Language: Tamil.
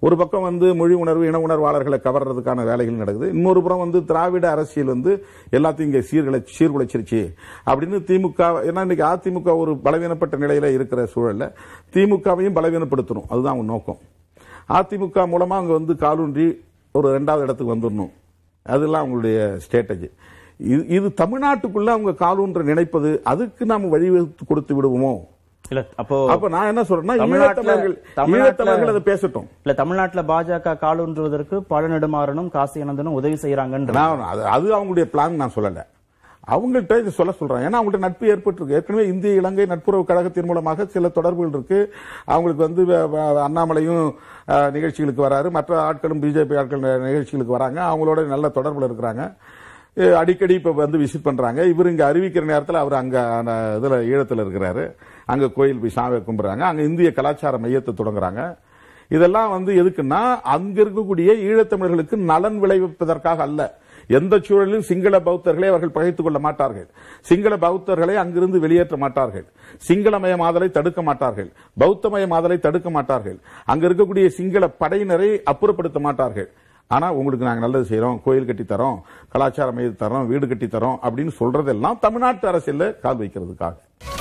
ஒரு பக்கம் வந்து மொழி உணர்வு இன உணர்வாளர்களை கவர்றதுக்கான வேலைகள் நடக்குது இன்னொரு புறம் வந்து திராவிட அரசியல் வந்து எல்லாத்தையும் இங்க சீர்குலை சீர்குலைச்சிருச்சு அப்படின்னு திமுக ஏன்னா இன்னைக்கு அதிமுக ஒரு பலவீனப்பட்ட நிலையில இருக்கிற சூழல்ல திமுகவையும் பலவீனப்படுத்தணும் அதுதான் அவங்க நோக்கம் அதிமுக மூலமா அங்க வந்து காலூன்றி ஒரு ரெண்டாவது இடத்துக்கு வந்துடணும் அதெல்லாம் அவங்களுடைய ஸ்ட்ராட்டஜி இது இது தமிழ்நாட்டுக்குள்ள அவங்க காலூன்ற நினைப்பது அதுக்கு நாம வழிவகுத்து கொடுத்து விடுவோமோ இல்ல அப்போ அப்ப நான் என்ன சொல்றேன்னா தமிழ்நாட்டுல- ஈழத்தமிழர்கள் தமிழ்நாட்டுல- ஈழத்தமிழர்கள் அதை பேசட்டும் இல்ல தமிழ்நாட்டுல பாஜக காலூன்றுவதற்கு பழ நெடுமாறனும் காசி அனந்தனும் உதவி செய்யறாங்கன்ற நான் அது அது அவங்களுடைய பிளான் நான் சொல்லல அவங்கள்ட்ட இது சொல்ல சொல்றேன் ஏன்னா அவங்கள்ட்ட நட்பு ஏற்பட்டிருக்கு ஏற்கனவே இந்திய இலங்கை நட்புறவு கழகத்தின் மூலமாக சில தொடர்புகள் இருக்கு அவங்களுக்கு வந்து வ- வ- அண்ணாமலையும் அஹ், நிகழ்ச்சிகளுக்கு வராரு மற்ற ஆட்களும் பிஜேபி ஆட்கள் நி- நிகழ்ச்சிகளுக்கு வராங்க அவங்களோட நல்ல தொடர்புல இருக்கிறாங்க அஹ், அடிக்கடி இப்ப வந்து விசிட் பண்றாங்க இவர் இங்க அறிவிக்கிற நேரத்தில் அவர் அங்க அந்த இதுல ஈழத்துல இருக்கிறாரு அங்க கோயில் போய் சாமி கும்பிடுறாங்க அங்க இந்திய கலாச்சார மையத்தை தொடங்குறாங்க இதெல்லாம் வந்து எதுக்குன்னா அங்க இருக்கக்கூடிய ஈழத்தமிழர்களுக்கு நலன் விளைவிப்பதற்காக அல்ல எந்த சூழலிலும் சிங்கள பௌத்தர்களை அவர்கள் பகைத்துக் கொள்ள மாட்டார்கள் சிங்கள பௌத்தர்களை அங்கிருந்து வெளியேற்ற மாட்டார்கள் சிங்களமயமாதலை தடுக்க மாட்டார்கள் பௌத்தமயமாதலை தடுக்க மாட்டார்கள் அங்க இருக்கக்கூடிய சிங்கள படையினரை அப்புறப்படுத்த மாட்டார்கள் ஆனா உங்களுக்கு நாங்க நல்லது செய்றோம் கோயில் கட்டி தரோம் கலாச்சார மையத்தை தரோம் வீடு கட்டி தரோம் அப்படின்னு சொல்றதெல்லாம் தமிழ்நாட்டு அரசியல்ல கால் வைக்கிறதுக்காக